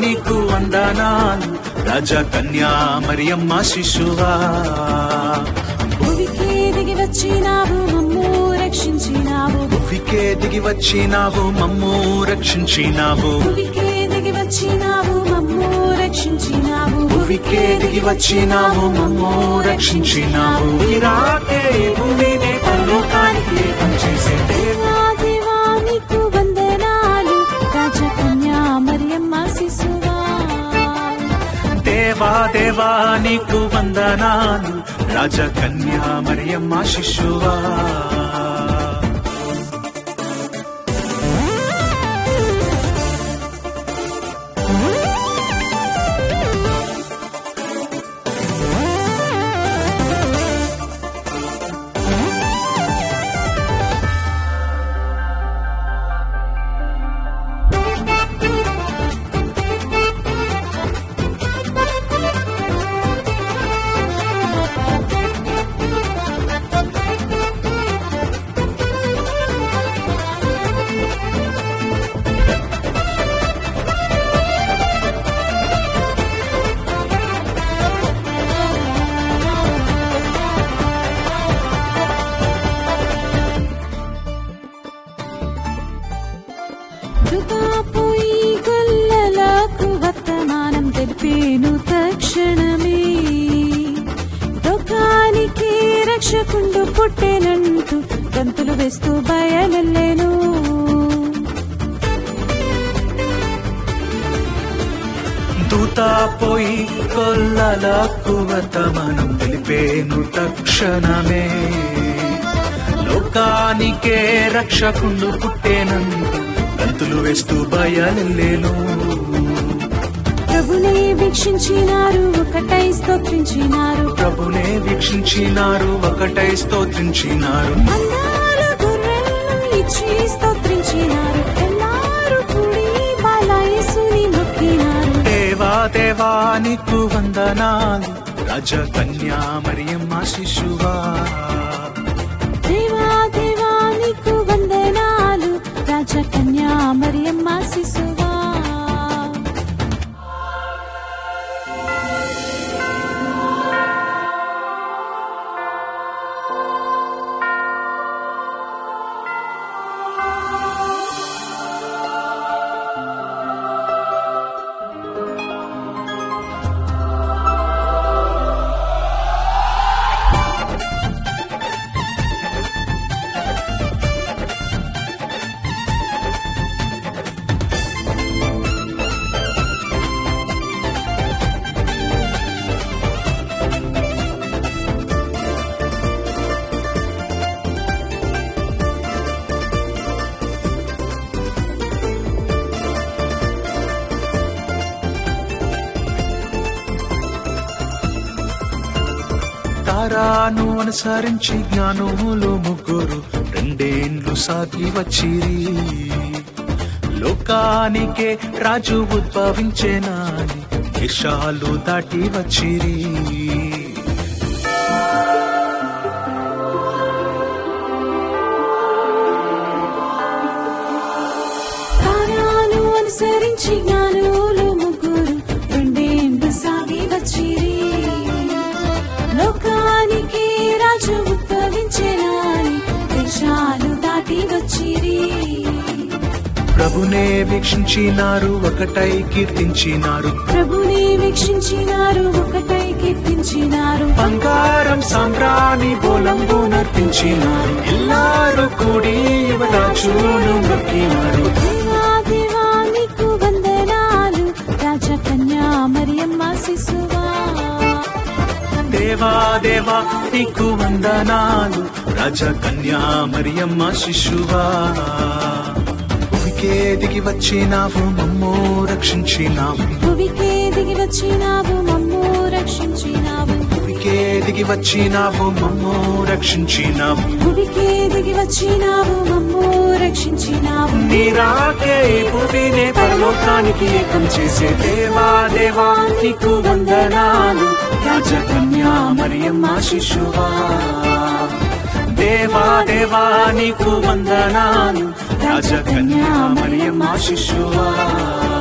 నీకు వందనాలు రాజా కన్యా మరియమ్మ శిశువా భూమికి దిగి వచ్చినావు మమ్ము రక్షించినావు భువికే దిగి వచ్చినావు మమ్ము రక్షించినావు భూమికి దిగి వచ్చినావు మమ్ము రక్షించినావు భువికే దిగి వచ్చినావు మమ్ము రక్షించినావు ఇరాకే భూమిని పరలోకానికి ఏకం చేసే దేవా దేవా నీకు వందనాలు రాజకన్యా మరియమ్మ శిశువా దేవా దేవా నీకు వందనాలు రాజ కన్యా మరియమ్మ శిశువా కృపాపు ఈ గొల్లలకు వర్తమానం తెలిపేను తక్షణమే లోకానికి రక్షకుండు పుట్టేనంటూ గంతులు వేస్తూ బయలులేను దూత పోయి కొల్లలకు వర్తమానం తెలిపేను తక్షణమే లోకానికే రక్షకుండు పుట్టేనందు గంతులు వేస్తూ భయాలేను ప్రభుని వీక్షించినారు ఒకటై స్తోత్రించినారు ప్రభునే వీక్షించినారు ఒకటై స్తోత్రించినారు అందాల గొర్రెలను ఇచ్చి స్తోత్రించినారు ఎల్లారు కూడి బాలయేసుని మొక్కినారు దేవా దేవా నీకు వందనాలు రాజ కన్యా మరియమ్మ శిశువా దేవా దేవా నీకు వందనాలు రాజకన్యా మరియమ్మ శిశువా తారాను అనుసరించి జ్ఞానములు ముగ్గురు రెండేండ్లు సాగి వచ్చిరి లోకానికే రాజు ఉద్భవించేనాని దేశాలు దాటి వచ్చిరి తారాను అనుసరించి జ్ఞానులు ముగ్గురు రెండేండ్లు సాగి వచ్చిరి లోకానికి రాజు ఉద్భవించినాని దేశాలు దాటి వచ్చిరి ప్రభునే వీక్షించినారు ఒకటై కీర్తించినారు ప్రభుని వీక్షించినారు ఒకటై కీర్తించినారు బంగారం సాంబ్రాణి బోలంబు నర్పించినారు ఎల్లారు కూడి యువరాజును మొక్కినారు దేవా దేవా నీకు వందనాలు రాజకన్యా మరియమ్మ శిశువా దేవా దేవా నీకు వందనాలు రాజ కన్యా మరియమ్మ శిశువా భూమికే దిగి వచ్చినావు మమ్మో రక్షించినావు భువికే దిగి వచ్చినావు మమ్ము రక్షించినావు భూమికే దిగి వచ్చినావు మమ్మో రక్షించినావు భువికే దిగి వచ్చినావు మమ్ము రక్షించినావు నీరాకే భూమినే పరలోకానికి ఏకం చేసే దేవా దేవా నీకు వందనాలు రాజ కన్యా మరియమ్మ శిశువా దేవా దేవా నీకు వందనాలు రాజ కన్యా మరియమ్మ శిశువా